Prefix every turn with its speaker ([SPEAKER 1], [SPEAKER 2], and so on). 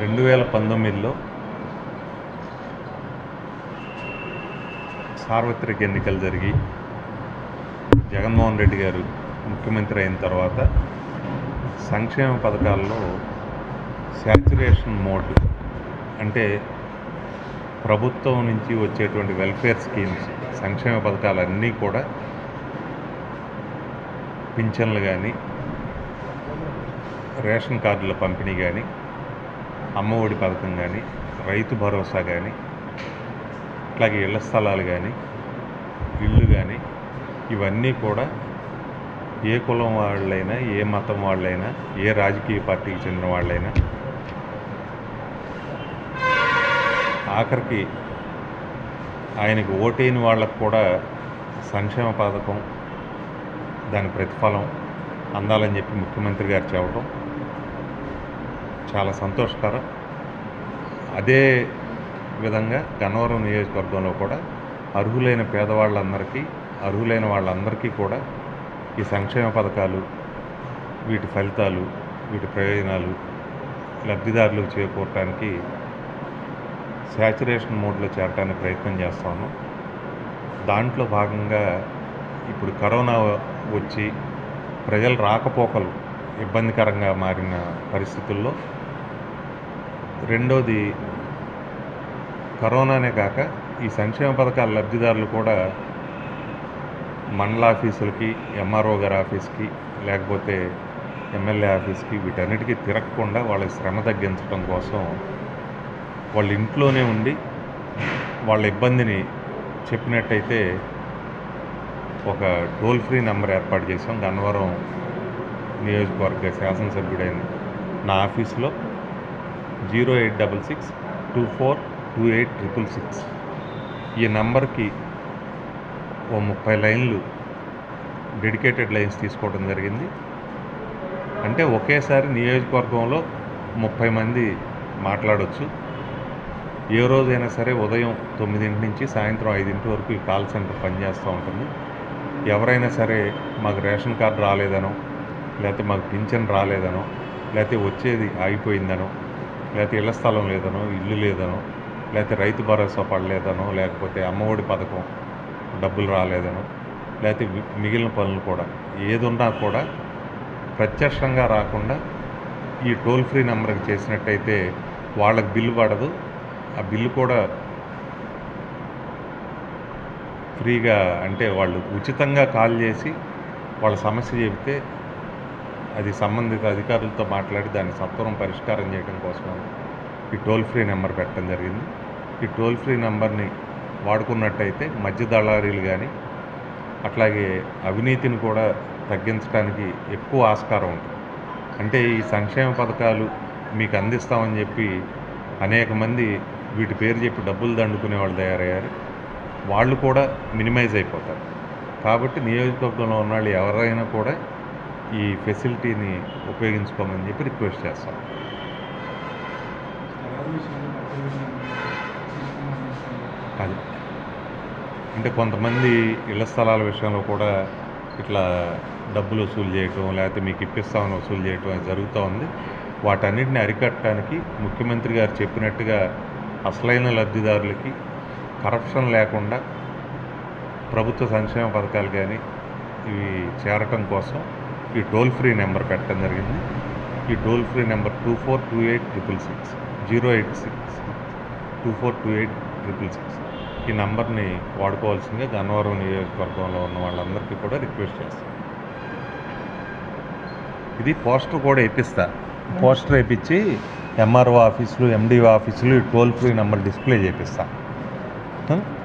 [SPEAKER 1] రెండు వేల పంతొమ్మిదిలో సార్వత్రిక ఎన్నికలు జరిగి జగన్మోహన్ రెడ్డి గారు ముఖ్యమంత్రి అయిన తర్వాత సంక్షేమ పథకాల్లో శాచురేషన్ మోడ్ అంటే ప్రభుత్వం నుంచి వచ్చేటువంటి వెల్ఫేర్ స్కీమ్స్ సంక్షేమ పథకాలన్నీ కూడా పింఛన్లు కానీ రేషన్ కార్డుల పంపిణీ కానీ అమ్మఒడి పథకం కానీ రైతు భరోసా కానీ అట్లాగే ఇళ్ల స్థలాలు కానీ ఇళ్ళు కానీ ఇవన్నీ కూడా ఏ కులం వాళ్ళైనా ఏ మతం వాళ్ళైనా ఏ రాజకీయ పార్టీకి చెందిన వాళ్ళైనా ఆఖరికి ఆయనకు ఓటైన వాళ్ళకు కూడా సంక్షేమ పథకం దాని ప్రతిఫలం అందాలని చెప్పి ముఖ్యమంత్రి గారు చెప్పడం చాలా సంతోషకరం అదే విధంగా గన్నవరం నియోజకవర్గంలో కూడా అర్హులైన పేదవాళ్ళందరికీ అర్హులైన వాళ్ళందరికీ కూడా ఈ సంక్షేమ పథకాలు వీటి ఫలితాలు వీటి ప్రయోజనాలు లబ్ధిదారులకు చేకూరటానికి శాచురేషన్ మోడ్లో చేరటానికి ప్రయత్నం చేస్తాను దాంట్లో భాగంగా ఇప్పుడు కరోనా వచ్చి ప్రజల రాకపోకలు ఇబ్బందికరంగా మారిన పరిస్థితుల్లో రెండోది కరోనానే కాక ఈ సంక్షేమ పథకాల లబ్ధిదారులు కూడా మండల ఆఫీసులకి ఎంఆర్ఓ గారి ఆఫీస్కి లేకపోతే ఎమ్మెల్యే ఆఫీస్కి వీటన్నిటికీ తిరగకుండా వాళ్ళ శ్రమ తగ్గించడం కోసం వాళ్ళ ఇంట్లోనే ఉండి వాళ్ళ ఇబ్బందిని చెప్పినట్టయితే ఒక టోల్ ఫ్రీ నెంబర్ ఏర్పాటు చేసాం గన్నవరం నియోజకవర్గ శాసనసభ్యుడైన నా ఆఫీస్లో zero eight double six two four two eight triple six ఈ నెంబర్కి ఓ ముప్పై లైన్లు డెడికేటెడ్ లైన్స్ తీసుకోవడం జరిగింది అంటే ఒకేసారి నియోజకవర్గంలో ముప్పై మంది మాట్లాడవచ్చు ఏ రోజైనా సరే ఉదయం తొమ్మిదింటి నుంచి సాయంత్రం ఐదింటి వరకు ఈ కాల్ సెంటర్ పనిచేస్తూ ఉంటుంది ఎవరైనా సరే మాకు రేషన్ కార్డు రాలేదనో లేకపోతే మాకు పింఛన్ రాలేదనో లేకపోతే వచ్చేది ఆగిపోయిందనో లేకపోతే ఇళ్ల స్థలం లేదనో ఇల్లు లేదనో లేకపోతే రైతు భరోసా పడలేదనో లేకపోతే అమ్మఒడి పథకం డబ్బులు రాలేదనో లేకపోతే మి- మిగిలిన పనులు కూడా ఏది ఉన్నా కూడా ప్రత్యక్షంగా రాకుండా ఈ టోల్ ఫ్రీ నెంబర్కి చేసినట్టయితే వాళ్ళకి బిల్లు పడదు ఆ బిల్లు కూడా ఫ్రీగా అంటే వాళ్ళు ఉచితంగా కాల్ చేసి వాళ్ళ సమస్య చెబితే అది సంబంధిత అధికారులతో మాట్లాడి దాన్ని సత్వరం పరిష్కారం చేయడం కోసం ఈ టోల్ ఫ్రీ నెంబర్ పెట్టడం జరిగింది ఈ టోల్ ఫ్రీ నెంబర్ని వాడుకున్నట్టయితే మధ్య దళారీలు కానీ అట్లాగే అవినీతిని కూడా తగ్గించడానికి ఎక్కువ ఆస్కారం ఉంటుంది అంటే ఈ సంక్షేమ పథకాలు మీకు అందిస్తామని చెప్పి అనేక మంది వీటి పేరు చెప్పి డబ్బులు దండుకునే వాళ్ళు తయారయ్యారు వాళ్ళు కూడా మినిమైజ్ అయిపోతారు కాబట్టి నియోజకవర్గంలో ఉన్న వాళ్ళు ఎవరైనా కూడా ఈ ఫెసిలిటీని ఉపయోగించుకోమని చెప్పి రిక్వెస్ట్ చేస్తాం అది అంటే కొంతమంది ఇళ్ల స్థలాల విషయంలో కూడా ఇట్లా డబ్బులు వసూలు చేయటం లేకపోతే మీకు ఇప్పిస్తామని వసూలు చేయటం అది జరుగుతూ ఉంది వాటన్నిటిని అరికట్టడానికి ముఖ్యమంత్రి గారు చెప్పినట్టుగా అసలైన లబ్ధిదారులకి కరప్షన్ లేకుండా ప్రభుత్వ సంక్షేమ పథకాలు కానీ ఇవి చేరటం కోసం ఈ టోల్ ఫ్రీ నెంబర్ పెట్టడం జరిగింది ఈ toll free number two four two eight triple six zero eight six two four two eight triple six ఈ నంబర్ని వాడుకోవాల్సిందిగా గన్నవరం నియోజకవర్గంలో ఉన్న వాళ్ళందరికీ కూడా రిక్వెస్ట్ చేస్తాను ఇది పోస్టర్ కూడా వేపిస్తా పోస్టర్ వేయించి ఎంఆర్ఓ ఆఫీసులు ఎండిఓ ఆఫీసులు ఈ టోల్ ఫ్రీ నెంబర్ డిస్ప్లే చేపిస్తా